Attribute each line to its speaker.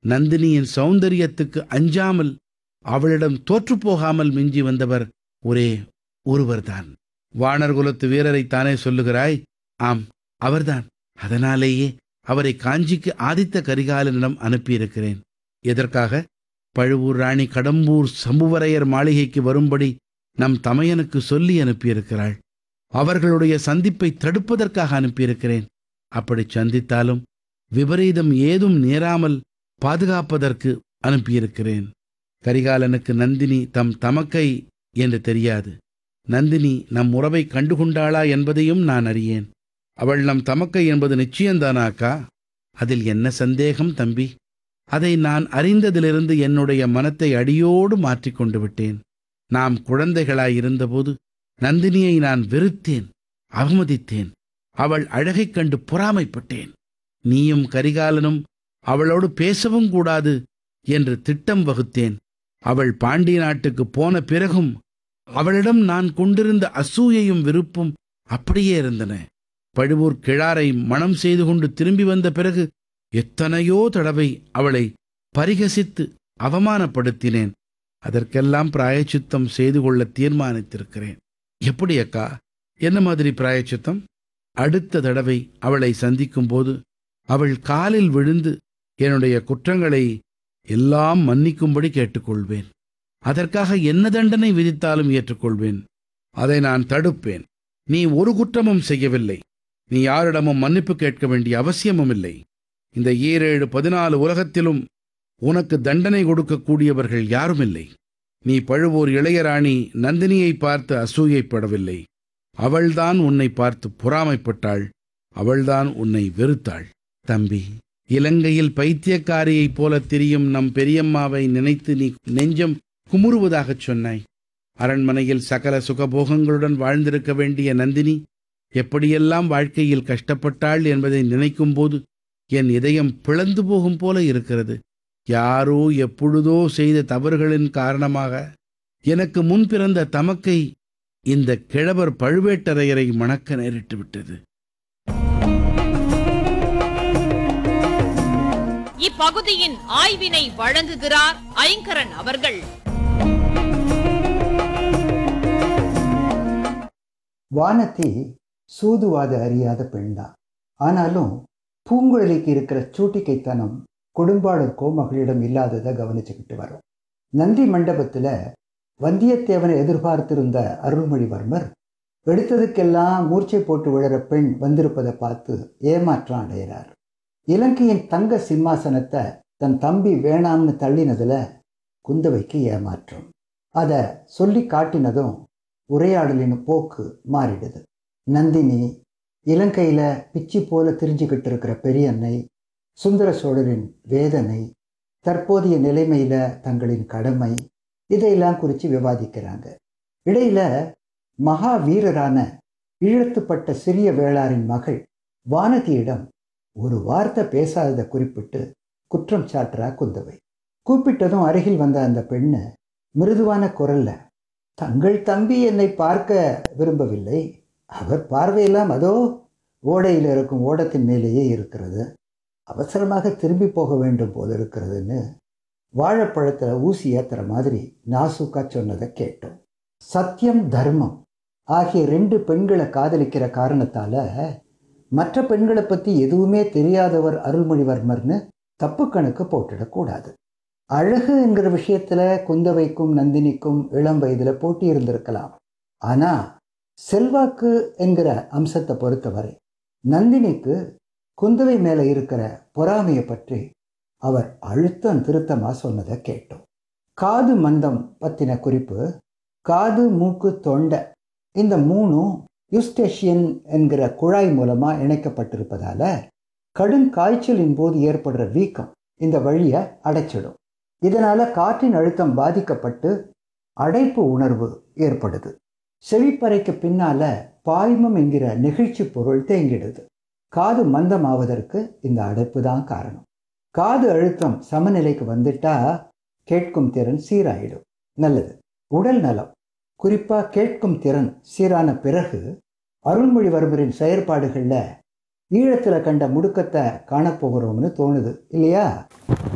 Speaker 1: நந்தினியின் சௌந்தரியத்துக்கு அஞ்சாமல் அவளிடம் தோற்றுப் போகாமல் மிஞ்சி வந்தவர் ஒரே ஒருவர்தான் வானர் குலத்து வீரரைத்தானே சொல்லுகிறாய் ஆம் அவர்தான் அதனாலேயே அவரை காஞ்சிக்கு ஆதித்த கரிகாலனிடம் அனுப்பியிருக்கிறேன் எதற்காக பழுவூர் ராணி கடம்பூர் சம்புவரையர் மாளிகைக்கு வரும்படி நம் தமையனுக்கு சொல்லி அனுப்பியிருக்கிறாள் அவர்களுடைய சந்திப்பை தடுப்பதற்காக அனுப்பியிருக்கிறேன் அப்படி சந்தித்தாலும் விபரீதம் ஏதும் நேராமல் பாதுகாப்பதற்கு அனுப்பியிருக்கிறேன் கரிகாலனுக்கு நந்தினி தம் தமக்கை என்று தெரியாது நந்தினி நம் உறவை கண்டுகொண்டாளா என்பதையும் நான் அறியேன் அவள் நம் தமக்கை என்பது நிச்சயம்தானா அக்கா அதில் என்ன சந்தேகம் தம்பி அதை நான் அறிந்ததிலிருந்து என்னுடைய மனத்தை அடியோடு மாற்றிக்கொண்டு விட்டேன் நாம் குழந்தைகளாயிருந்தபோது நந்தினியை நான் வெறுத்தேன் அவமதித்தேன் அவள் அழகைக் கண்டு பொறாமைப்பட்டேன் நீயும் கரிகாலனும் அவளோடு பேசவும் கூடாது என்று திட்டம் வகுத்தேன் அவள் பாண்டி நாட்டுக்கு போன பிறகும் அவளிடம் நான் கொண்டிருந்த அசூயையும் விருப்பும் அப்படியே இருந்தன பழுவூர் கிழாரை மணம் செய்து கொண்டு திரும்பி வந்த பிறகு எத்தனையோ தடவை அவளை பரிகசித்து அவமானப்படுத்தினேன் அதற்கெல்லாம் பிராயச்சித்தம் செய்து கொள்ள தீர்மானித்திருக்கிறேன் எப்படி அக்கா என்ன மாதிரி பிராயச்சித்தம் அடுத்த தடவை அவளை சந்திக்கும் போது அவள் காலில் விழுந்து என்னுடைய குற்றங்களை எல்லாம் மன்னிக்கும்படி கேட்டுக்கொள்வேன் அதற்காக என்ன தண்டனை விதித்தாலும் ஏற்றுக்கொள்வேன் அதை நான் தடுப்பேன் நீ ஒரு குற்றமும் செய்யவில்லை நீ யாரிடமும் மன்னிப்பு கேட்க வேண்டிய அவசியமும் இல்லை இந்த ஈரேழு பதினாலு உலகத்திலும் உனக்கு தண்டனை கொடுக்கக்கூடியவர்கள் யாரும் இல்லை நீ பழுவூர் இளையராணி நந்தினியை பார்த்து அசூயைப்படவில்லை அவள்தான் உன்னை பார்த்து பொறாமைப்பட்டாள் அவள்தான் உன்னை வெறுத்தாள் தம்பி இலங்கையில் பைத்தியக்காரியைப் போல திரியும் நம் பெரியம்மாவை நினைத்து நீ நெஞ்சம் குமுறுவதாகச் சொன்னாய் அரண்மனையில் சகல சுகபோகங்களுடன் வாழ்ந்திருக்க வேண்டிய நந்தினி எப்படியெல்லாம் வாழ்க்கையில் கஷ்டப்பட்டாள் என்பதை நினைக்கும்போது என் இதயம் பிளந்து போகும் போல இருக்கிறது யாரோ எப்பொழுதோ செய்த தவறுகளின் காரணமாக எனக்கு முன் பிறந்த தமக்கை இந்த கிழவர் பழுவேட்டரையரை மணக்க நேரிட்டு விட்டது
Speaker 2: இப்பகுதியின் ஆய்வினை வழங்குகிறார் ஐங்கரன் அவர்கள்
Speaker 3: வானதி சூதுவாத அறியாத பெண்தான் ஆனாலும் பூங்குழலிக்கு இருக்கிற சூட்டிக்கைத்தனம் கொடும்பாளர் கோமகளிடம் இல்லாததை கவனிச்சுக்கிட்டு வரும் நந்தி மண்டபத்தில் வந்தியத்தேவனை எதிர்பார்த்திருந்த அருள்மொழிவர்மர் எடுத்ததுக்கெல்லாம் மூர்ச்சை போட்டு விழற பெண் வந்திருப்பதை பார்த்து ஏமாற்றம் அடைகிறார் இலங்கையின் தங்க சிம்மாசனத்தை தன் தம்பி வேணாம்னு தள்ளினதுல குந்தவைக்கு ஏமாற்றம் அதை சொல்லி காட்டினதும் உரையாடலின் போக்கு மாறிடுது நந்தினி இலங்கையில பிச்சி போல திரிஞ்சுக்கிட்டு இருக்கிற பெரியன்னை சுந்தர சோழரின் வேதனை தற்போதைய நிலைமையில தங்களின் கடமை இதையெல்லாம் குறித்து விவாதிக்கிறாங்க இடையில மகாவீரரான இழுத்துப்பட்ட சிறிய வேளாரின் மகள் வானதியிடம் ஒரு வார்த்தை பேசாததை குறிப்பிட்டு குற்றம் சாட்டுறா குந்தவை கூப்பிட்டதும் அருகில் வந்த அந்த பெண்ணு மிருதுவான குரல்ல தங்கள் தம்பி என்னை பார்க்க விரும்பவில்லை அவர் பார்வையெல்லாம் அதோ ஓடையில் இருக்கும் ஓடத்தின் மேலேயே இருக்கிறது அவசரமாக திரும்பி போக வேண்டும் போல இருக்கிறதுன்னு வாழைப்பழத்தில் ஊசி ஏத்துற மாதிரி நாசுக்கா சொன்னதை கேட்டோம் சத்தியம் தர்மம் ஆகிய ரெண்டு பெண்களை காதலிக்கிற காரணத்தால மற்ற பெண்களை பற்றி எதுவுமே தெரியாதவர் அருள்மொழிவர்மர்னு தப்பு கணக்கு போட்டுடக்கூடாது அழகு என்கிற விஷயத்துல குந்தவைக்கும் நந்தினிக்கும் இளம் வயதுல போட்டி இருந்திருக்கலாம் ஆனா செல்வாக்கு என்கிற அம்சத்தை பொறுத்தவரை நந்தினிக்கு குந்தவை மேல இருக்கிற பொறாமையை பற்றி அவர் அழுத்தம் திருத்தமா சொன்னதை கேட்டோம் காது மந்தம் பத்தின குறிப்பு காது மூக்கு தொண்டை இந்த மூணும் யுஸ்டேஷியன் என்கிற குழாய் மூலமா இணைக்கப்பட்டிருப்பதால கடும் காய்ச்சலின் போது ஏற்படுற வீக்கம் இந்த வழியை அடைச்சிடும் இதனால காற்றின் அழுத்தம் பாதிக்கப்பட்டு அடைப்பு உணர்வு ஏற்படுது செவிப்பறைக்கு பின்னால பாய்மம் என்கிற நெகிழ்ச்சி பொருள் தேங்கிடுது காது மந்தமாவதற்கு இந்த அடைப்பு தான் காரணம் காது அழுத்தம் சமநிலைக்கு வந்துட்டா கேட்கும் திறன் சீராயிடும் நல்லது உடல் நலம் குறிப்பா கேட்கும் திறன் சீரான பிறகு அருள்மொழிவர்மரின் செயற்பாடுகளில் ஈழத்தில் கண்ட முடுக்கத்தை காணப்போகிறோம்னு தோணுது இல்லையா